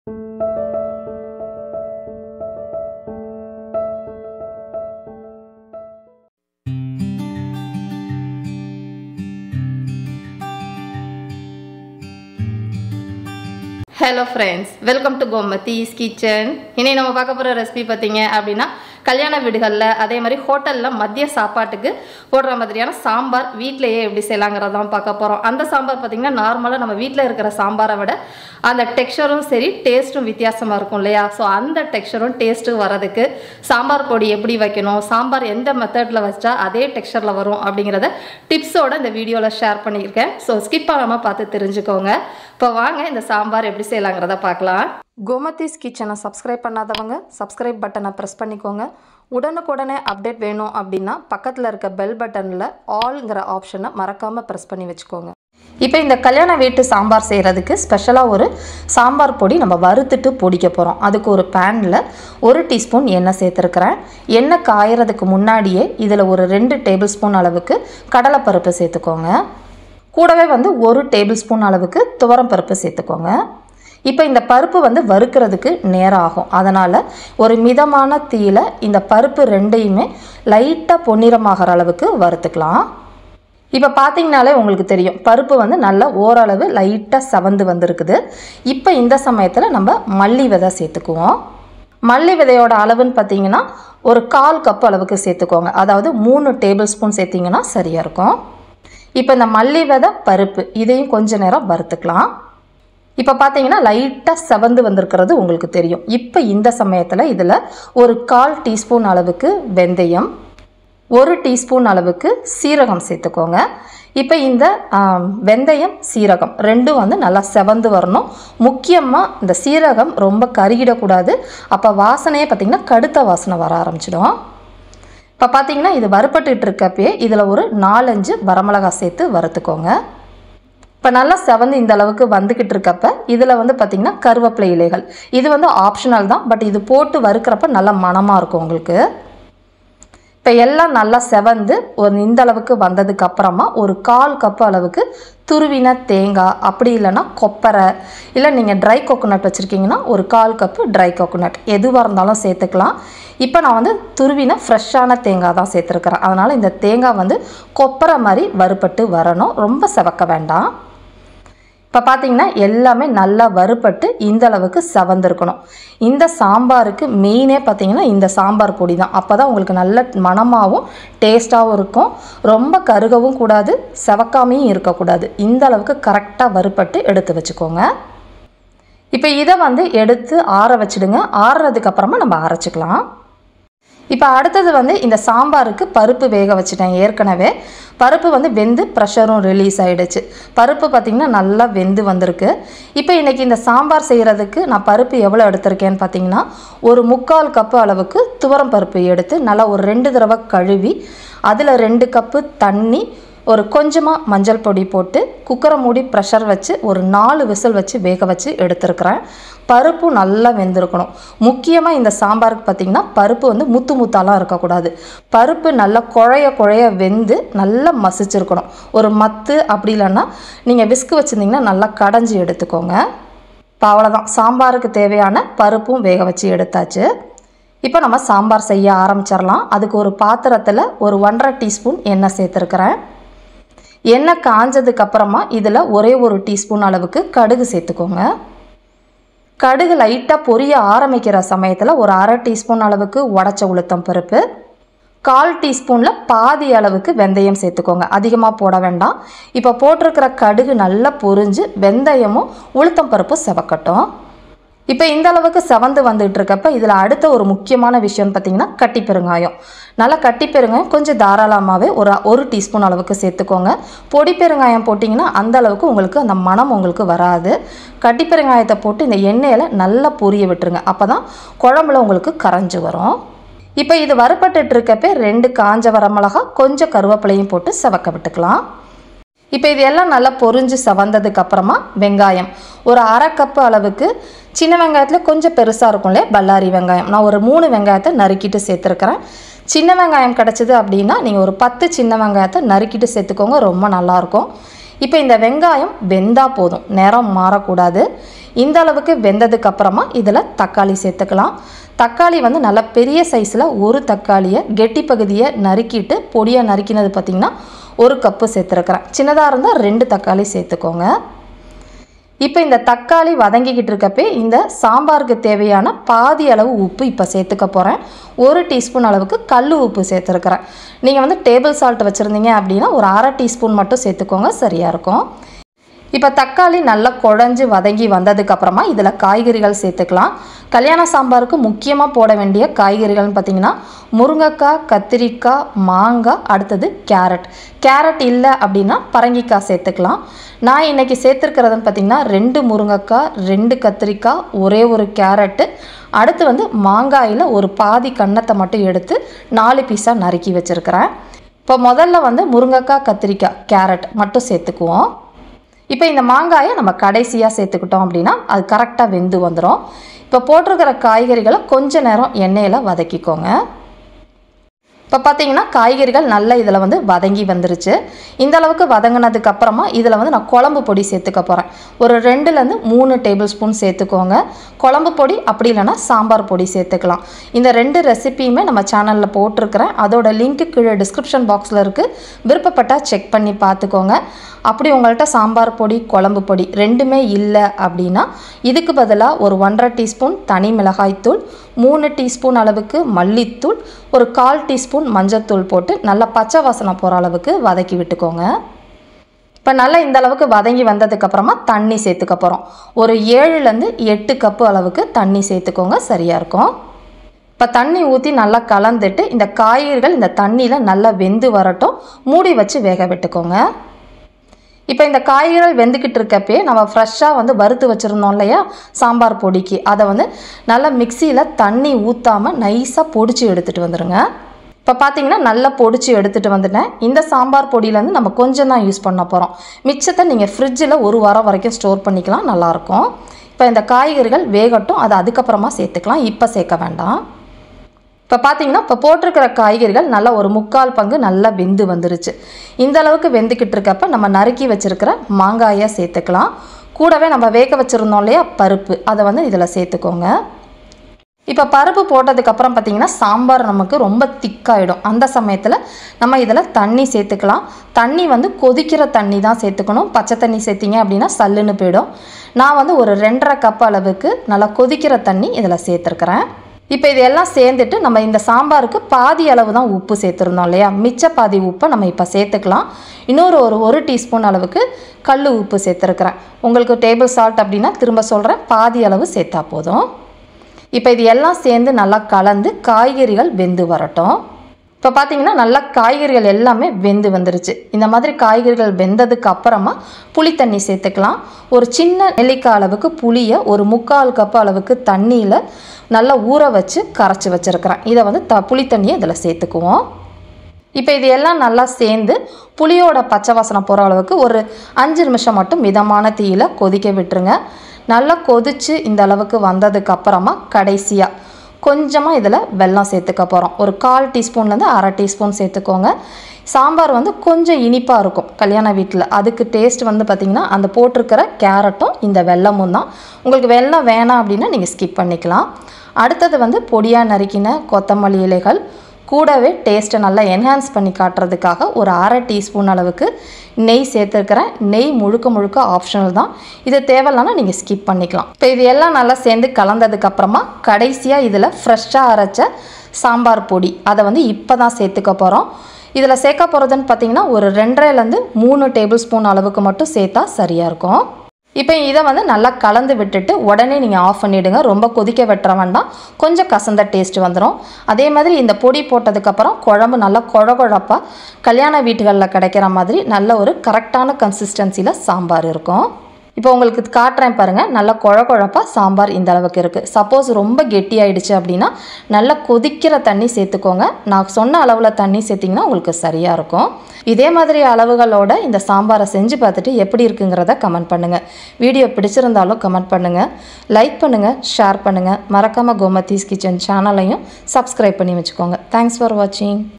hello friends welcome to Gomathi's kitchen இன்னைக்கு நம்ம பார்க்க போகிற ரெசிபி பார்த்தீங்க அப்படின்னா கல்யாண வீடுகளில் அதே மாதிரி ஹோட்டலில் மதிய சாப்பாட்டுக்கு போடுற மாதிரியான சாம்பார் வீட்டிலேயே எப்படி செய்யலாங்கிறத தான் பார்க்க போகிறோம் அந்த சாம்பார் பார்த்தீங்கன்னா நார்மலாக நம்ம வீட்டில் இருக்கிற சாம்பாரை விட அந்த டெக்ஸ்சரும் சரி டேஸ்ட்டும் வித்தியாசமாக இருக்கும் இல்லையா ஸோ அந்த டெக்ஸ்சரும் டேஸ்ட்டும் வரதுக்கு சாம்பார் பொடி எப்படி வைக்கணும் சாம்பார் எந்த மெத்தடில் வச்சா அதே டெக்ஸ்சரில் வரும் அப்படிங்கிறத டிப்ஸோட இந்த வீடியோவில் ஷேர் பண்ணியிருக்கேன் ஸோ ஸ்கிப் பண்ணாமல் பார்த்து தெரிஞ்சுக்கோங்க இப்போ வாங்க இந்த சாம்பார் எப்படி செய்யலாங்கிறத பார்க்கலாம் கோமதிஸ் கிச்சனை சப்ஸ்கிரைப் பண்ணாதவங்க சப்ஸ்கிரைப் பட்டனை ப்ரெஸ் பண்ணிக்கோங்க உடனுக்குடனே அப்டேட் வேணும் அப்படின்னா பக்கத்தில் இருக்க பெல் பட்டனில் ஆல்ங்கிற ஆப்ஷனை மறக்காமல் ப்ரெஸ் பண்ணி வச்சுக்கோங்க இப்போ இந்த கல்யாண வீட்டு சாம்பார் செய்கிறதுக்கு ஸ்பெஷலாக ஒரு சாம்பார் பொடி நம்ம வறுத்துட்டு பொடிக்க போகிறோம் அதுக்கு ஒரு பேனில் ஒரு டீஸ்பூன் எண்ணெய் சேர்த்துருக்கிறேன் எண்ணெய் காயறதுக்கு முன்னாடியே இதில் ஒரு ரெண்டு டேபிள் ஸ்பூன் அளவுக்கு கடலைப்பருப்பு சேர்த்துக்கோங்க கூடவே வந்து ஒரு டேபிள் ஸ்பூன் அளவுக்கு துவரம் பருப்பு சேர்த்துக்கோங்க இப்போ இந்த பருப்பு வந்து வறுக்கிறதுக்கு நேரம் ஆகும் அதனால் ஒரு மிதமான தீயில இந்த பருப்பு ரெண்டையுமே லைட்டாக பொன்னிறமாகிற அளவுக்கு வறுத்துக்கலாம் இப்போ பார்த்தீங்கனாலே உங்களுக்கு தெரியும் பருப்பு வந்து நல்லா ஓரளவு லைட்டாக செவந்து வந்திருக்குது இப்போ இந்த சமயத்தில் நம்ம மல்லி விதை சேர்த்துக்குவோம் மல்லி விதையோட அளவுன்னு பார்த்தீங்கன்னா ஒரு கால் கப் அளவுக்கு சேர்த்துக்கோங்க அதாவது மூணு டேபிள் ஸ்பூன் சேர்த்திங்கன்னா சரியாக இருக்கும் இப்போ இந்த மல்லி விதை பருப்பு இதையும் கொஞ்ச நேரம் வறுத்துக்கலாம் இப்போ பார்த்தீங்கன்னா லைட்டாக செவந்து வந்திருக்கிறது உங்களுக்கு தெரியும் இப்போ இந்த சமயத்தில் இதில் ஒரு கால் டீஸ்பூன் அளவுக்கு வெந்தயம் ஒரு டீஸ்பூன் அளவுக்கு சீரகம் சேர்த்துக்கோங்க இப்போ இந்த ஆம், வெந்தயம் சீரகம் ரெண்டும் வந்து நல்லா செவந்து வரணும் முக்கியமாக இந்த சீரகம் ரொம்ப கருகிடக்கூடாது அப்போ வாசனையே பார்த்திங்கன்னா கடுத்த வாசனை வர ஆரம்பிச்சிடும் இப்போ பார்த்தீங்கன்னா இது வறுப்பட்டுட்டு இருக்கப்பயே இதில் ஒரு நாலஞ்சு வரமிளகாய் சேர்த்து வறுத்துக்கோங்க இப்போ நல்லா செவந்து இந்த அளவுக்கு வந்துக்கிட்டு இருக்கப்ப இதில் வந்து பார்த்திங்கன்னா கருவேப்பிலை இலைகள் இது வந்து ஆப்ஷனல் தான் பட் இது போட்டு வறுக்கிறப்ப நல்லா மணமாக இருக்கும் உங்களுக்கு இப்போ எல்லாம் நல்லா செவந்து ஒரு இந்த அளவுக்கு வந்ததுக்கு அப்புறமா ஒரு கால் கப் அளவுக்கு துருவின தேங்காய் அப்படி இல்லைன்னா கொப்பரை இல்லை நீங்கள் ட்ரை கோகோனட் வச்சுருக்கீங்கன்னா ஒரு கால் கப்பு ட்ரை கோகோனட் எதுவாக இருந்தாலும் சேர்த்துக்கலாம் இப்போ நான் வந்து துருவின ஃப்ரெஷ்ஷான தேங்காய் தான் சேர்த்துருக்கிறேன் அதனால் இந்த தேங்காய் வந்து கொப்பரை மாதிரி வறுபட்டு வரணும் ரொம்ப செவக்க வேண்டாம் இப்போ பார்த்தீங்கன்னா எல்லாமே நல்லா வறுபட்டு இந்த அளவுக்கு செவந்திருக்கணும் இந்த சாம்பாருக்கு மெயினே பார்த்தீங்கன்னா இந்த சாம்பார் பொடி தான் அப்போ தான் உங்களுக்கு நல்ல மணமாகவும் டேஸ்ட்டாகவும் இருக்கும் ரொம்ப கருகவும் கூடாது செவக்காமையும் இருக்கக்கூடாது இந்த அளவுக்கு கரெக்டாக வறுபட்டு எடுத்து வச்சுக்கோங்க இப்போ இதை வந்து எடுத்து ஆற வச்சிடுங்க ஆறுறதுக்கு அப்புறமா நம்ம அரைச்சிக்கலாம் இப்போ அடுத்தது வந்து இந்த சாம்பாருக்கு பருப்பு வேக வச்சுட்டேன் ஏற்கனவே பருப்பு வந்து வெந்து ப்ரெஷரும் ரிலீஸ் ஆகிடுச்சு பருப்பு பார்த்திங்கன்னா நல்லா வெந்து வந்திருக்கு இப்போ இன்றைக்கி இந்த சாம்பார் செய்கிறதுக்கு நான் பருப்பு எவ்வளோ எடுத்திருக்கேன்னு பார்த்தீங்கன்னா ஒரு முக்கால் கப்பு அளவுக்கு துவரம் பருப்பு எடுத்து நல்லா ஒரு ரெண்டு தடவை கழுவி அதில் ரெண்டு கப்பு தண்ணி ஒரு கொஞ்சமாக மஞ்சள் பொடி போட்டு குக்கரை மூடி ப்ரெஷர் வச்சு ஒரு நாலு விசில் வச்சு வேக வச்சு எடுத்துருக்கிறேன் பருப்பு நல்லா வெந்திருக்கணும் முக்கியமாக இந்த சாம்பாருக்கு பார்த்திங்கன்னா பருப்பு வந்து முத்து முத்தாலாம் இருக்கக்கூடாது பருப்பு நல்லா குழைய குழைய வெந்து நல்லா மசிச்சிருக்கணும் ஒரு மத்து அப்படி இல்லைன்னா நீங்கள் விஸ்கு வச்சுருந்தீங்கன்னா நல்லா கடைஞ்சி எடுத்துக்கோங்க இப்போ அவ்வளோதான் சாம்பாருக்கு தேவையான பருப்பும் வேக வச்சு எடுத்தாச்சு இப்போ நம்ம சாம்பார் செய்ய ஆரம்பிச்சிடலாம் அதுக்கு ஒரு பாத்திரத்தில் ஒரு ஒன்றரை டீஸ்பூன் எண்ணெய் சேர்த்துருக்கிறேன் எண்ணெய் காஞ்சதுக்கு அப்புறமா இதில் ஒரே ஒரு டீஸ்பூன் அளவுக்கு கடுகு சேர்த்துக்கோங்க கடுகு லைட்டாக பொரிய ஆரம்பிக்கிற சமயத்தில் ஒரு அரை டீஸ்பூன் அளவுக்கு உடச்ச உளுத்தம் பருப்பு கால் டீஸ்பூனில் பாதி அளவுக்கு வெந்தயம் சேர்த்துக்கோங்க அதிகமாக போட வேண்டாம் இப்போ போட்டிருக்கிற கடுகு நல்லா பொரிஞ்சு வெந்தயமும் உளுத்தம் பருப்பும் செவக்கட்டும் இப்போ இந்த அளவுக்கு செவந்து வந்துட்டு இருக்கப்ப இதில் அடுத்த ஒரு முக்கியமான விஷயம்னு பார்த்தீங்கன்னா கட்டி பெருங்காயம் நல்லா கட்டி பெருங்காயம் கொஞ்சம் தாராளமாகவே ஒரு ஒரு டீஸ்பூன் அளவுக்கு சேர்த்துக்கோங்க பொடி பெருங்காயம் போட்டிங்கன்னா அந்த அளவுக்கு உங்களுக்கு அந்த மனம் உங்களுக்கு வராது கட்டி பெருங்காயத்தை போட்டு இந்த எண்ணெயில் நல்லா பொரிய விட்டுருங்க அப்போ தான் குழம்புல உங்களுக்கு கரைஞ்சி வரும் இப்போ இது வறுபட்டுட்டு இருக்கப்ப ரெண்டு காஞ்ச வரமிளகா கொஞ்சம் கருவேப்பிலையும் போட்டு செவக்க விட்டுக்கலாம் இப்போ இது எல்லாம் நல்லா பொரிஞ்சு செவந்ததுக்கு அப்புறமா வெங்காயம் ஒரு அரை கப்பு அளவுக்கு சின்ன வெங்காயத்தில் கொஞ்சம் பெருசாக இருக்கும்ல பல்லாரி வெங்காயம் நான் ஒரு மூணு வெங்காயத்தை நறுக்கிட்டு சேர்த்துருக்கிறேன் சின்ன வெங்காயம் கிடச்சிது அப்படின்னா நீங்கள் ஒரு பத்து சின்ன வெங்காயத்தை நறுக்கிட்டு சேர்த்துக்கோங்க ரொம்ப நல்லாயிருக்கும் இப்போ இந்த வெங்காயம் வெந்தா போதும் நிறம் மாறக்கூடாது இந்த அளவுக்கு வெந்ததுக்கு அப்புறமா இதில் தக்காளி சேர்த்துக்கலாம் தக்காளி வந்து நல்லா பெரிய சைஸில் ஒரு தக்காளியை கெட்டி பகுதியை நறுக்கிட்டு பொடியாக நறுக்கினது பார்த்திங்கன்னா ஒரு கப்பு சேர்த்துருக்குறேன் சின்னதாக இருந்தால் ரெண்டு தக்காளி சேர்த்துக்கோங்க இப்போ இந்த தக்காளி வதங்கிக்கிட்டு இருக்கப்பே இந்த சாம்பாருக்கு தேவையான பாதி அளவு உப்பு இப்போ சேர்த்துக்க போகிறேன் ஒரு டீஸ்பூன் அளவுக்கு கல் உப்பு சேர்த்துருக்குறேன் நீங்கள் வந்து டேபிள் சால்ட் வச்சுருந்தீங்க அப்படின்னா ஒரு அரை டீஸ்பூன் மட்டும் சேர்த்துக்கோங்க சரியாக இருக்கும் இப்போ தக்காளி நல்லா குழஞ்சு வதங்கி வந்ததுக்கப்புறமா இதில் காய்கறிகள் சேர்த்துக்கலாம் கல்யாண சாம்பாருக்கு முக்கியமாக போட வேண்டிய காய்கறிகள்னு பார்த்தீங்கன்னா முருங்கைக்காய் கத்திரிக்காய் மாங்காய் அடுத்தது கேரட் கேரட் இல்லை அப்படின்னா பரங்கிக்காய் சேர்த்துக்கலாம் நான் இன்றைக்கி சேர்த்துருக்கிறதுன்னு பார்த்தீங்கன்னா ரெண்டு முருங்கைக்காய் ரெண்டு கத்திரிக்காய் ஒரே ஒரு கேரட்டு அடுத்து வந்து மாங்காயில் ஒரு பாதி கன்னத்தை மட்டும் எடுத்து நாலு பீஸாக நறுக்கி வச்சுருக்கிறேன் இப்போ முதல்ல வந்து முருங்கைக்காய் கத்திரிக்காய் கேரட் மட்டும் சேர்த்துக்குவோம் இப்போ இந்த மாங்காயை நம்ம கடைசியாக சேர்த்துக்கிட்டோம் அப்படின்னா அது கரெக்டாக வெந்து வந்துடும் இப்போ போட்டிருக்கிற காய்கறிகளை கொஞ்ச நேரம் எண்ணெயில் வதக்கிக்கோங்க இப்போ பார்த்தீங்கன்னா காய்கறிகள் நல்லா இதில் வந்து வதங்கி வந்துருச்சு இந்த அளவுக்கு வதங்கினதுக்கு அப்புறமா இதில் வந்து நான் குழம்பு பொடி சேர்த்துக்க போகிறேன் ஒரு ரெண்டுலேருந்து மூணு டேபிள் ஸ்பூன் சேர்த்துக்கோங்க குழம்பு பொடி அப்படி இல்லைன்னா சாம்பார் பொடி சேர்த்துக்கலாம் இந்த ரெண்டு ரெசிபியுமே நம்ம சேனலில் போட்டிருக்கிறேன் அதோட லிங்க்கு கீழே டிஸ்கிரிப்ஷன் பாக்ஸில் இருக்குது விருப்பப்பட்டால் செக் பண்ணி பார்த்துக்கோங்க அப்படி உங்கள்கிட்ட சாம்பார் பொடி குழம்பு பொடி ரெண்டுமே இல்லை அப்படின்னா இதுக்கு பதிலாக ஒரு ஒன்றரை டீஸ்பூன் தனி மிளகாய்த்தூள் மூணு டீஸ்பூன் அளவுக்கு மல்லித்தூள் ஒரு கால் டீஸ்பூன் மஞ்சத்தூள் போட்டு நல்லா பச்சை வாசனை போகிற அளவுக்கு வதக்கி விட்டுக்கோங்க இப்போ நல்லா இந்த அளவுக்கு வதங்கி வந்ததுக்கப்புறமா தண்ணி சேர்த்துக்க போகிறோம் ஒரு ஏழுலேருந்து எட்டு கப்பு அளவுக்கு தண்ணி சேர்த்துக்கோங்க சரியாக இருக்கும் இப்போ தண்ணி ஊற்றி நல்லா கலந்துட்டு இந்த காய்கறிகள் இந்த தண்ணியில் நல்லா வெந்து வரட்டும் மூடி வச்சு வேக விட்டுக்கோங்க இப்போ இந்த காய்கறிகள் வெந்துக்கிட்டு இருக்கப்பே நம்ம ஃப்ரெஷ்ஷாக வந்து வறுத்து வச்சுருந்தோம் இல்லையா சாம்பார் பொடிக்கு அதை வந்து நல்லா மிக்சியில் தண்ணி ஊற்றாமல் நைஸாக பொடிச்சு எடுத்துகிட்டு வந்துடுங்க இப்போ பார்த்தீங்கன்னா நல்லா பொடிச்சு எடுத்துகிட்டு வந்துட்டேன் இந்த சாம்பார் பொடியிலேருந்து நம்ம கொஞ்சம் தான் யூஸ் பண்ண போகிறோம் மிச்சத்தை நீங்கள் ஃப்ரிட்ஜில் ஒரு வாரம் வரைக்கும் ஸ்டோர் பண்ணிக்கலாம் நல்லாயிருக்கும் இப்போ இந்த காய்கறிகள் வேகட்டும் அதை அதுக்கப்புறமா சேர்த்துக்கலாம் இப்போ சேர்க்க வேண்டாம் இப்போ பார்த்தீங்கன்னா இப்போ போட்டிருக்கிற காய்கறிகள் நல்லா ஒரு முக்கால் பங்கு நல்லா வெந்து வந்துருச்சு இந்த அளவுக்கு வெந்துக்கிட்டு இருக்கப்ப நம்ம நறுக்கி வச்சுருக்கிற மாங்காயை சேர்த்துக்கலாம் கூடவே நம்ம வேக வச்சுருந்தோம் இல்லையா பருப்பு அதை வந்து இதில் சேர்த்துக்கோங்க இப்போ பருப்பு போட்டதுக்கப்புறம் பார்த்தீங்கன்னா சாம்பார் நமக்கு ரொம்ப திக்காயிடும் அந்த சமயத்தில் நம்ம இதில் தண்ணி சேர்த்துக்கலாம் தண்ணி வந்து கொதிக்கிற தண்ணி தான் சேர்த்துக்கணும் பச்சை தண்ணி சேர்த்திங்க அப்படின்னா சல்லுன்னு போயிடும் நான் வந்து ஒரு ரெண்டரை கப் அளவுக்கு நல்லா கொதிக்கிற தண்ணி இதில் சேர்த்துருக்குறேன் இப்போ இது எல்லாம் சேர்ந்துட்டு நம்ம இந்த சாம்பாருக்கு பாதி அளவு தான் உப்பு சேர்த்துருந்தோம் இல்லையா மிச்ச பாதி உப்பை நம்ம இப்போ சேர்த்துக்கலாம் இன்னொரு ஒரு ஒரு டீஸ்பூன் அளவுக்கு கல் உப்பு சேர்த்துருக்குறேன் உங்களுக்கு டேபிள் சால்ட் அப்படின்னா திரும்ப சொல்கிறேன் பாதி அளவு சேர்த்தா போதும் இப்போ இது எல்லாம் சேர்ந்து நல்லா கலந்து காய்கறிகள் வெந்து வரட்டும் இப்போ பார்த்தீங்கன்னா நல்லா காய்கறிகள் எல்லாமே வெந்து வந்துருச்சு இந்த மாதிரி காய்கறிகள் வெந்ததுக்கு அப்புறமா புளி தண்ணி சேர்த்துக்கலாம் ஒரு சின்ன நெல்லிக்காய் அளவுக்கு புளியை ஒரு முக்கால் கப் அளவுக்கு தண்ணியில் நல்லா ஊற வச்சு கரைச்சி வச்சுருக்கிறேன் இதை வந்து த புளி தண்ணியை இதில் சேர்த்துக்குவோம் இப்போ இது எல்லாம் நல்லா சேர்ந்து புளியோட பச்சை வாசனை போகிற அளவுக்கு ஒரு அஞ்சு நிமிஷம் மட்டும் மிதமான தீயில கொதிக்க விட்டுருங்க நல்லா கொதிச்சு இந்த அளவுக்கு வந்ததுக்கு அப்புறமா கடைசியாக கொஞ்சமாக இதில் வெல்லம் சேர்த்துக்க போகிறோம் ஒரு கால் டீஸ்பூன்லேருந்து அரை டீஸ்பூன் சேர்த்துக்கோங்க சாம்பார் வந்து கொஞ்சம் இனிப்பாக இருக்கும் கல்யாண வீட்டில் அதுக்கு டேஸ்ட் வந்து பார்த்திங்கன்னா அந்த போட்டிருக்கிற கேரட்டும் இந்த வெல்லமும் தான் உங்களுக்கு வெல்லம் வேணாம் அப்படின்னா நீங்கள் ஸ்கிப் பண்ணிக்கலாம் அடுத்தது வந்து பொடியாக நறுக்கின கொத்தமல்லி இலைகள் கூடவே டேஸ்ட்டை நல்லா என்ஹான்ஸ் பண்ணி காட்டுறதுக்காக ஒரு அரை டீஸ்பூன் அளவுக்கு நெய் சேர்த்துருக்கிறேன் நெய் முழுக்க முழுக்க ஆப்ஷனல் தான் இது தேவையில்லைன்னா நீங்கள் ஸ்கிப் பண்ணிக்கலாம் இப்போ இது எல்லாம் நல்லா சேர்ந்து கலந்ததுக்கப்புறமா கடைசியாக இதில் ஃப்ரெஷ்ஷாக அரைச்ச சாம்பார் பொடி அதை வந்து இப்போ தான் சேர்த்துக்க போகிறோம் இதில் சேர்க்க போகிறதுன்னு பார்த்தீங்கன்னா ஒரு ரெண்டரைலேருந்து மூணு டேபிள் ஸ்பூன் அளவுக்கு மட்டும் சேர்த்தா சரியாக இருக்கும் இப்போ இதை வந்து நல்லா கலந்து விட்டுட்டு உடனே நீங்கள் ஆஃப் பண்ணிவிடுங்க ரொம்ப கொதிக்க வெட்டுற வேண்டாம் கொஞ்சம் கசந்த டேஸ்ட் வந்துடும் அதே மாதிரி இந்த பொடி போட்டதுக்கப்புறம் குழம்பு நல்லா குழ குழப்பாக கல்யாண வீட்டுகளில் கிடைக்கிற மாதிரி நல்ல ஒரு கரெக்டான கன்சிஸ்டன்சியில் சாம்பார் இருக்கும் இப்போ உங்களுக்கு காட்டுறேன் பாருங்கள் நல்லா குழ குழப்பாக சாம்பார் இந்த அளவுக்கு இருக்குது சப்போஸ் ரொம்ப கெட்டியாயிடுச்சு அப்படின்னா நல்லா கொதிக்கிற தண்ணி சேர்த்துக்கோங்க நான் சொன்ன அளவில் தண்ணி சேர்த்திங்கன்னா உங்களுக்கு சரியாக இருக்கும் இதே மாதிரி அளவுகளோட இந்த சாம்பாரை செஞ்சு பார்த்துட்டு எப்படி இருக்குங்கிறத கமெண்ட் பண்ணுங்கள் வீடியோ பிடிச்சிருந்தாலும் கமெண்ட் பண்ணுங்கள் லைக் பண்ணுங்கள் ஷேர் பண்ணுங்கள் மறக்காமல் கோமதீஸ் கிச்சன் சேனலையும் சப்ஸ்கிரைப் பண்ணி வச்சுக்கோங்க தேங்க்ஸ் ஃபார் வாட்சிங்